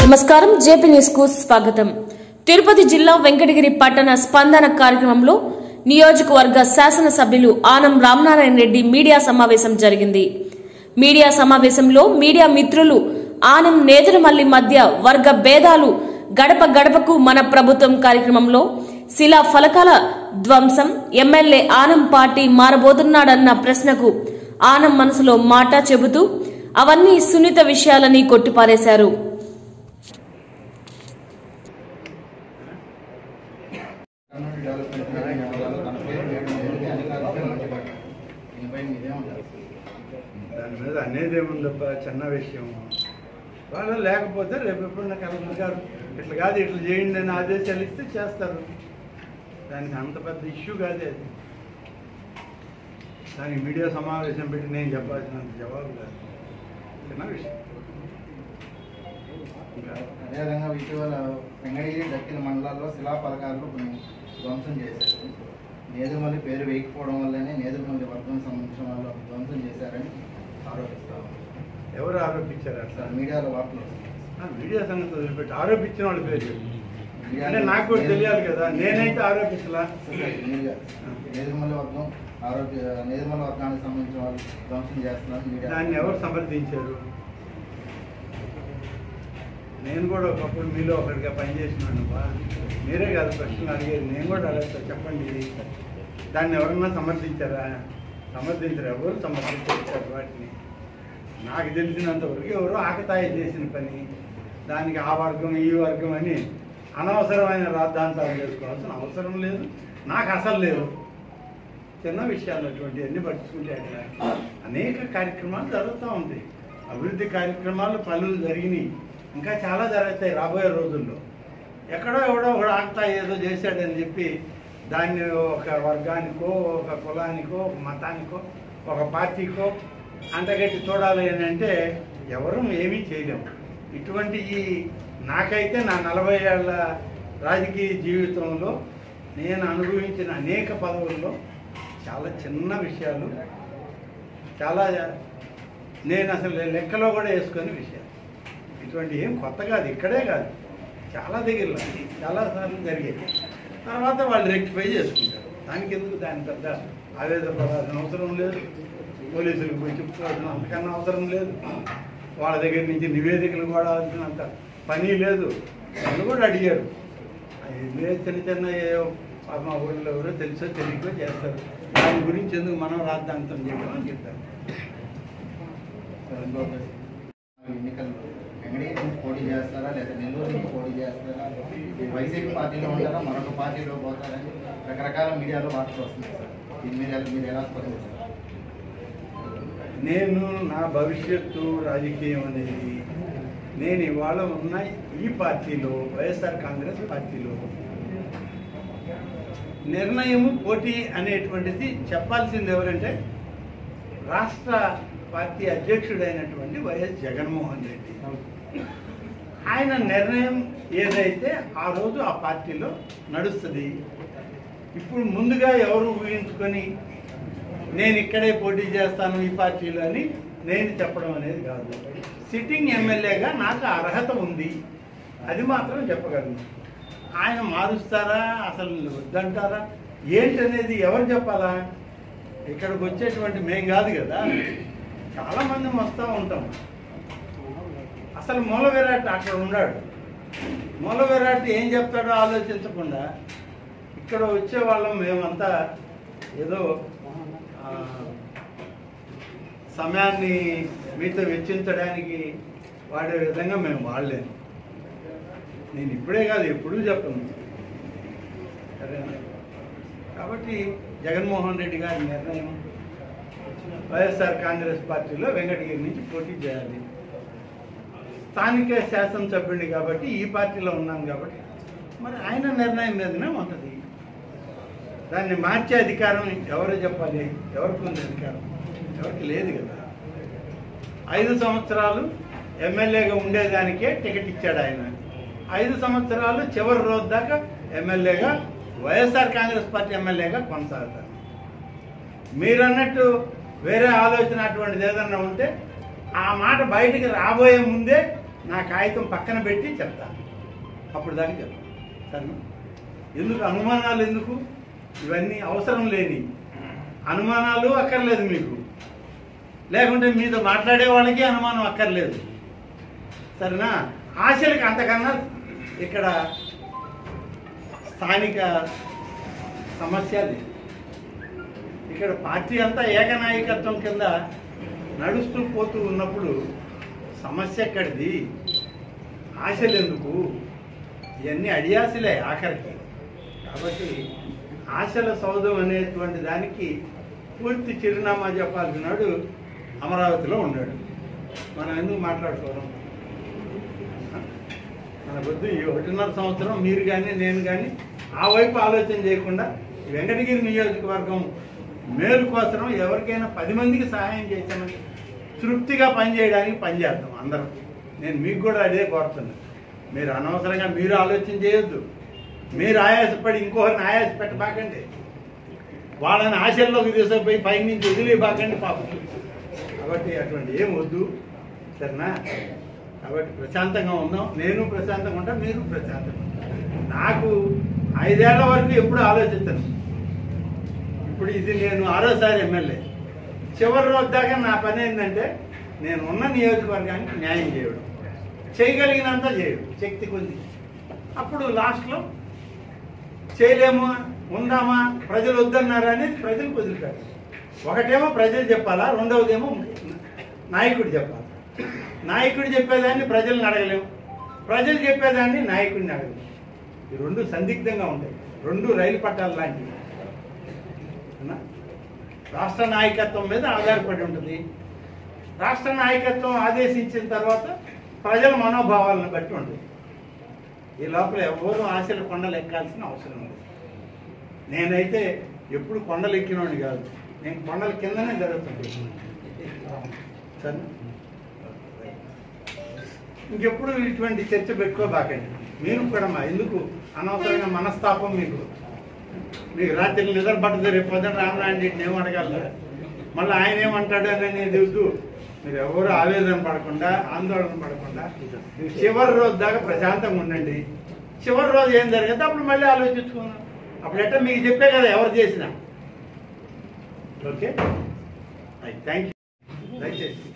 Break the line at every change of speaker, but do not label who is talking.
నమస్కారం JP news కు స్వాగతం తిరుపతి జిల్లా వెంకటగిరి పట్టణ స్పందన కార్యక్రమంలో నియోజకవర్గ శాసనసభ్యులు ఆనం రామనారాయణ రెడ్డి మీడియా సమావేశం జరిగింది మీడియా సమావేశంలో మీడియా మిత్రులు ఆనం నేదురుమల్లి మధ్య వర్గ భేదాలు గడప గడపకు మన ప్రభుత్వం కార్యక్రమంలో శిలా ఫలకాల ధ్వంసం ఎమ్మెల్యే ఆనం పార్టీ మారబోతున్నాడన్న ప్రశ్నకు ఆనం మనసులో మాట చెబుతూ అవన్నీ సున్నిత విషయాలని కొట్టిపారేశారు
కర్నూలు డెవలప్మెంట్ మీటింగ్ అవ్వాలి. తన పేరు వేయడం జరిగింది. అధికారులతో మండిపడ్డారు. దీనిపై మీరేమంటారు?
దాని మీద అనేది ఏముందప్ప చిన్న విషయం వాళ్ళు లేకపోతే రేపు ఎప్పుడన్నా కలెక్టర్ గారు ఇట్లా కాదు ఇట్లా చేయండి అని ఆదేశాలు ఇస్తే చేస్తారు దానికి అంత పెద్ద ఇష్యూ కాదు అది దానికి మీడియా సమావేశం పెట్టి నేను చెప్పాల్సినంత జవాబు కాదు చిన్న విషయం ఇంకా
అదేవిధంగా ఇటీవల వెంగళగిరి దక్కిన మండలాల్లో శిలా పథకాలు కొన్ని ధ్వంసం చేశారు నేదుమల్లి పేరు వేయకపోవడం వల్లనే నేదుమల్లి వర్గం సంబంధించిన వాళ్ళు ధ్వంసం చేశారని ఆరోపిస్తారు
ఎవరు ఆరోపించారు అట్లా
మీడియాలో వార్తలు వస్తున్నాయి.
ఆ మీడియా సంగతి వదిలిపెట్టి ఆరోపించిన వాళ్ళ పేరు చెప్పు.
మీడియాలో-
అంటే నాకు కూడా తెలియాలి కదా నేనైతే ఆరోపించలా
మీడియా నేదుమల్లి వర్గం ఆరోగ్య నేదుమల్లి వర్గానికి సంబంధించిన వాళ్ళు ధ్వంసం చేస్తున్నారు మీడియా
దాన్ని ఎవరు సమర్థించారు నేను కూడా ఒకప్పుడు మీలో ఒకటిగా పనిచేసినాను బా మీరే కాదు ప్రశ్నలు అడిగేది నేను కూడా అడుగుతా చెప్పండి ఇది దాన్ని ఎవరన్నా సమర్థించారా సమర్థించరు ఎవరు సమర్థించారు వాటిని నాకు తెలిసినంత వరకు ఎవరో ఆకతాయి చేసిన పని దానికి ఆ వర్గం ఈ వర్గం అని అనవసరమైన రాద్ధాంతాలు చేసుకోవాల్సిన అవసరం లేదు నాకు అసలు లేదు చిన్న విషయాలు అటువంటివన్నీ పట్టించుకుంటే అక్కడ అనేక కార్యక్రమాలు జరుగుతూ ఉంటాయి అభివృద్ధి కార్యక్రమాలు పనులు జరిగినాయి ఇంకా చాలా జరుగుతాయి రాబోయే రోజుల్లో ఎక్కడో ఎవడో ఒకడు ఆక్తా ఏదో చేశాడని చెప్పి దాన్ని ఒక వర్గానికో ఒక కులానికో ఒక మతానికో ఒక పార్టీకో అంతగట్టి చూడాలి అని అంటే ఎవరు ఏమీ చేయలేము ఇటువంటి ఈ నాకైతే నా నలభై ఏళ్ళ రాజకీయ జీవితంలో నేను అనుభవించిన అనేక పదవుల్లో చాలా చిన్న విషయాలు చాలా నేను అసలు లెక్కలో కూడా వేసుకునే విషయాలు ఇటువంటి ఏం కొత్త కాదు ఇక్కడే కాదు చాలా దగ్గరలో చాలా సార్లు జరిగాయి తర్వాత వాళ్ళు రెక్టిఫై చేసుకుంటారు దానికి ఎందుకు దాని పెద్ద ఆవేదపడాల్సిన అవసరం లేదు పోలీసులకు పోయి చెప్పుకోవాల్సిన అంతకన్నా అవసరం లేదు వాళ్ళ దగ్గర నుంచి నివేదికలు కూడా అవసరంత పని లేదు వాళ్ళు కూడా అడిగారు ఇదే చిన్న చిన్న ఏ మా ఊళ్ళో ఎవరో తెలుసో తెలియకో చేస్తారు దాని గురించి ఎందుకు మనం రాద్దాంతం చేయడం అని చెప్తారు
ఇంకొక ఎన్నికల్లో వెంగళగిరి నుంచి పోటీ చేస్తారా లేదా నెల్లూరు నుంచి పోటీ చేస్తారా వైసీపీ పార్టీలో ఉంటారా మరొక పార్టీలో పోతారని రకరకాల మీడియాలో వార్తలు వస్తున్నాయి సార్ దీని మీద మీరు ఎలా స్పందిస్తారు
నేను నా భవిష్యత్తు రాజకీయం అనేది నేను ఇవాళ ఉన్న ఈ పార్టీలో వైఎస్ఆర్ కాంగ్రెస్ పార్టీలో నిర్ణయము పోటీ అనేటువంటిది చెప్పాల్సింది ఎవరంటే రాష్ట్ర పార్టీ అధ్యక్షుడైనటువంటి వైఎస్ జగన్మోహన్ రెడ్డి ఆయన నిర్ణయం ఏదైతే ఆ రోజు ఆ పార్టీలో నడుస్తుంది ఇప్పుడు ముందుగా ఎవరు ఊహించుకొని నేను ఇక్కడే పోటీ చేస్తాను ఈ పార్టీలో అని నేను చెప్పడం అనేది కాదు సిట్టింగ్ ఎమ్మెల్యేగా నాకు అర్హత ఉంది అది మాత్రం చెప్పగలను ఆయన మారుస్తారా అసలు వద్దంటారా ఏంటనేది ఎవరు చెప్పాలా ఇక్కడికి వచ్చేటువంటి మేం కాదు కదా చాలా మంది వస్తూ ఉంటాం అసలు మూల విరాట్ అక్కడ ఉన్నాడు మూల విరాట్ ఏం చెప్తాడో ఆలోచించకుండా ఇక్కడ వచ్చే వాళ్ళం మేమంతా ఏదో ఆ, సమయాన్ని మీతో వెచ్చించడానికి వాడే విధంగా మేము వాడలేము నేను ఇప్పుడే కాదు ఎప్పుడూ చెప్పను సరేనా కాబట్టి జగన్మోహన్ రెడ్డి గారి నిర్ణయం వైఎస్ఆర్ కాంగ్రెస్ పార్టీలో వెంకటగిరి నుంచి పోటీ చేయాలి స్థానిక శాసనసభ్యుడిని కాబట్టి ఈ పార్టీలో ఉన్నాను కాబట్టి మరి ఆయన నిర్ణయం మీదనే ఉంటుంది దాన్ని మార్చే అధికారం ఎవరు చెప్పాలి ఎవరికి ఉంది అధికారం ఎవరికి లేదు కదా ఐదు సంవత్సరాలు ఎమ్మెల్యేగా ఉండేదానికే టికెట్ ఇచ్చాడు ఆయన ఐదు సంవత్సరాలు చివరి రోజు దాకా ఎమ్మెల్యేగా వైఎస్ఆర్ కాంగ్రెస్ పార్టీ ఎమ్మెల్యేగా కొనసాగుతారు మీరన్నట్టు వేరే ఆలోచన అటువంటిది ఏదన్నా ఉంటే ఆ మాట బయటికి రాబోయే ముందే నా కాగితం పక్కన పెట్టి చెప్తా అప్పుడు దాకా చెప్తా సరేనా ఎందుకు అనుమానాలు ఎందుకు ఇవన్నీ అవసరం లేని అనుమానాలు అక్కర్లేదు మీకు లేకుంటే మీతో మాట్లాడే వాళ్ళకి అనుమానం అక్కర్లేదు సరేనా ఆశలకి అంతకన్నా ఇక్కడ స్థానిక సమస్య లేదు ఇక్కడ పార్టీ అంతా ఏకనాయకత్వం కింద నడుస్తూ పోతూ ఉన్నప్పుడు సమస్య ఎక్కడిది ఆశలు ఎందుకు ఇవన్నీ అడియాసలే ఆఖరికి కాబట్టి ఆశల సౌధం అనేటువంటి దానికి పూర్తి చిరునామా చెప్పాల్సినాడు అమరావతిలో ఉన్నాడు మనం ఎందుకు మాట్లాడుకోవడం మన వద్దు ఈ ఒకటిన్నర సంవత్సరం మీరు కానీ నేను కానీ ఆ వైపు ఆలోచన చేయకుండా ఈ వెంకటగిరి నియోజకవర్గం మేలు కోసం ఎవరికైనా పది మందికి సహాయం చేశామని తృప్తిగా పనిచేయడానికి పనిచేద్దాం అందరం నేను మీకు కూడా అదే కోరుతున్నాను మీరు అనవసరంగా మీరు ఆలోచన చేయొద్దు మీరు ఆయాసపడి ఇంకొకరిని ఆయాస పెట్టబాకండి వాళ్ళని ఆశల్లోకి తీసుకుపోయి పై నుంచి వదిలేబాకండి పాపం కాబట్టి అటువంటి ఏం వద్దు సరేనా కాబట్టి ప్రశాంతంగా ఉందాం నేను ప్రశాంతంగా ఉంటా మీరు ప్రశాంతంగా ఉంటారు నాకు ఐదేళ్ల వరకు ఎప్పుడు ఆలోచిస్తాను ఇప్పుడు ఇది నేను ఆరోసారి ఎమ్మెల్యే చివరి రోజు దాకా నా పని ఏంటంటే నేను ఉన్న నియోజకవర్గానికి న్యాయం చేయడం చేయగలిగినంత చేయడం శక్తి కొద్ది అప్పుడు లాస్ట్లో చేయలేము ఉందామా ప్రజలు వద్దన్నారా అనేది ప్రజలు వదిలిపెట్టారు ఒకటేమో ప్రజలు చెప్పాలా రెండవదేమో నాయకుడు చెప్పాలి నాయకుడు చెప్పేదాన్ని ప్రజల్ని అడగలేము ప్రజలు చెప్పేదాన్ని నాయకుడిని అడగలేము ఈ రెండు సందిగ్ధంగా ఉంటాయి రెండు రైలు పట్టాలు లాంటివి అవునా? రాష్ట్ర నాయకత్వం మీద ఆధారపడి ఉంటుంది రాష్ట్ర నాయకత్వం ఆదేశించిన తర్వాత ప్రజల మనోభావాలను బట్టి ఉంటుంది ఈ లోపల ఎవరు ఆశలు కొండలు ఎక్కాల్సిన అవసరం లేదు నేనైతే ఎప్పుడు కొండలు ఎక్కినోడిని కాదు నేను కొండల కిందనే జరుగుతుంది సరే ఇంకెప్పుడు ఇటువంటి చర్చ పెట్టుకోబాకండి మీరు కూడా మా ఎందుకు అనవసరమైన మనస్తాపం మీకు మీకు రాత్రి నిద్ర పట్టదు రేపు పొద్దున రామనారాయణ రెడ్డిని ఏం అడగాలి మళ్ళీ ఆయన ఏమంటాడు అని అనేది వద్దు మీరు ఎవరు ఆవేదన పడకుండా ఆందోళన పడకుండా చివరి రోజు దాకా ప్రశాంతంగా ఉండండి చివరి రోజు ఏం జరిగితే అప్పుడు మళ్ళీ ఆలోచించుకుందాం అప్పుడు ఎట్లా మీకు చెప్పే కదా ఎవరు చేసినా ఓకే థ్యాంక్ యూ దయచేసి